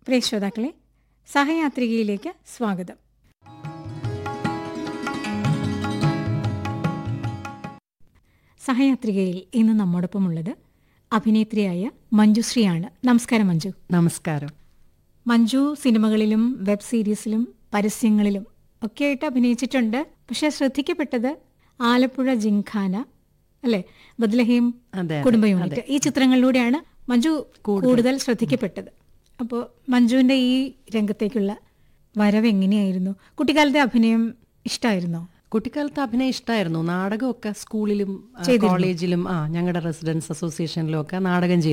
പ്രിയ ശ്രോതാക്കളെ സഹയാത്രികയിലേക്ക് സ്വാഗതം സഹയാത്രികയിൽ ഇന്ന് നമ്മോടൊപ്പമുള്ളത് അഭിനേത്രിയായ മഞ്ജുശ്രീയാണ് നമസ്കാരം മഞ്ജു നമസ്കാരം മഞ്ജു സിനിമകളിലും വെബ് സീരീസിലും പരസ്യങ്ങളിലും ഒക്കെയായിട്ട് അഭിനയിച്ചിട്ടുണ്ട് പക്ഷെ ശ്രദ്ധിക്കപ്പെട്ടത് ആലപ്പുഴ ജിംഖാന അല്ലെ ബദ്ലഹീം അതെ, അതെ, കുടുംബ യൂണിറ്റ് ഈ ചിത്രങ്ങളിലൂടെയാണ് മഞ്ജു കൂടുതൽ ശ്രദ്ധിക്കപ്പെട്ടത് അപ്പോൾ മഞ്ജുവിന്റെ ഈ രംഗത്തേക്കുള്ള വരവ് എങ്ങനെയായിരുന്നു കുട്ടിക്കാലത്തെ അഭിനയം ഇഷ്ടമായിരുന്നോ കുട്ടിക്കാലത്ത് അഭിനയം ഇഷ്ടമായിരുന്നു നാടകമൊക്കെ സ്കൂളിലും ആ, കോളേജിലും ആ ഞങ്ങളുടെ റെസിഡൻസ് അസോസിയേഷനിലും ഒക്കെ നാടകം ചെയ്തു